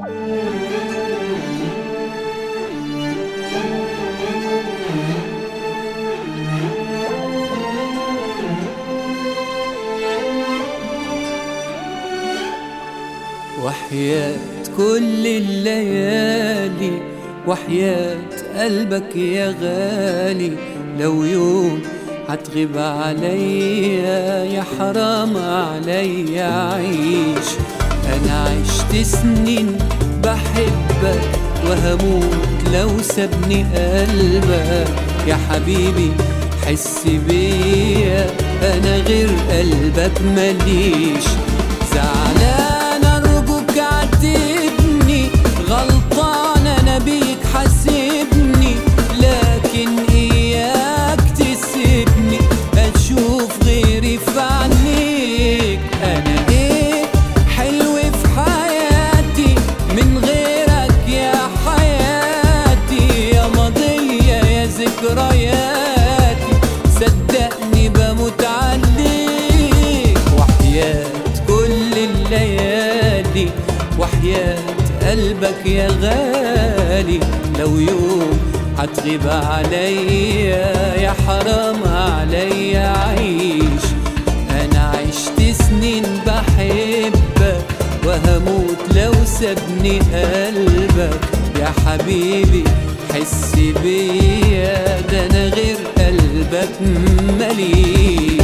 وحياة كل الليالي وحياة قلبك يا غالي لو يوم هتغيب عليا يا حرام عليا عيش انا عشت سنين بحبك وهموت لو سابني قلبك يا حبيبي حس بيا انا غير قلبك ماليش زعلان ارجوك عاتبني غلطان انا بيك حاسبني لكن اياك تسيبني اشوف غيري في عينيك انا ايه حلو في حياتي من غيرك يا حياتي يا ماضية يا ذكرياتي صدقني بموت عليك وحياة كل الليالي وحياة قلبك يا غالي لو يوم هتغيب عليا يا حرام عليا عيش انا عشت سنين بحبك وهموت لو سابني قلبك يا حبيبي حس بيا ده انا غير قلبك ماليش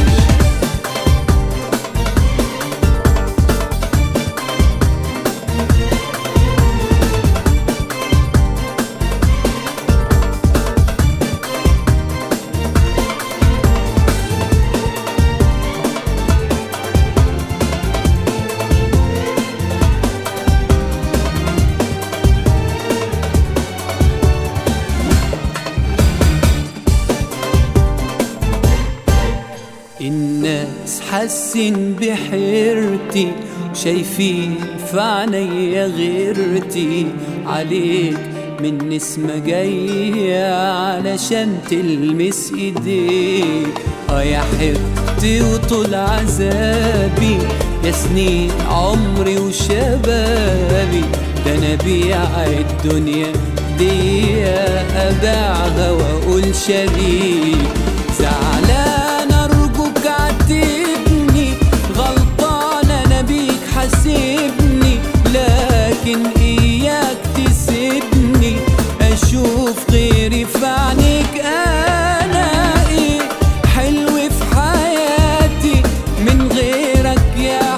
الناس حاسين بحيرتي شايفين في عينيا غيرتي عليك من نسمة جاية علشان تلمس ايديك اه يا حبتي وطول عذابي يا سنين عمري وشبابي ده انا بيع الدنيا دي ابيعها واقول شريك زعلان ارجوك عاتبني غلطان انا بيك حاسبني لكن اياك تسيبني اشوف غيري في عينيك انا ايه حلو في حياتي من غيرك يا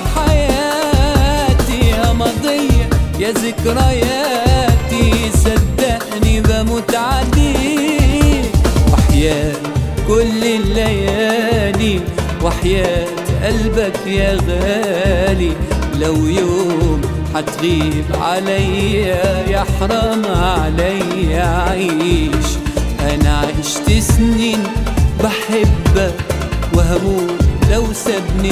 حياتي يا ماضية يا ذكرياتي صدقني بموت عليك وحياة كل الليالي وحياة قلبك يا غالي لو يوم هتغيب عليا يا حرام عليا عيش انا عشت سنين بحبك وهموت لو سابني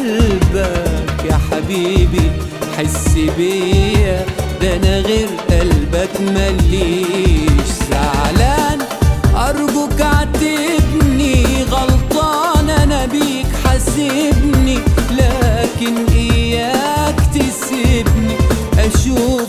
قلبك يا حبيبي حس بيا ده انا غير قلبك مليش زعلان ارجوك عاتبني غلطان انا بيك حاسبني لكن اياك تسيبني اشوف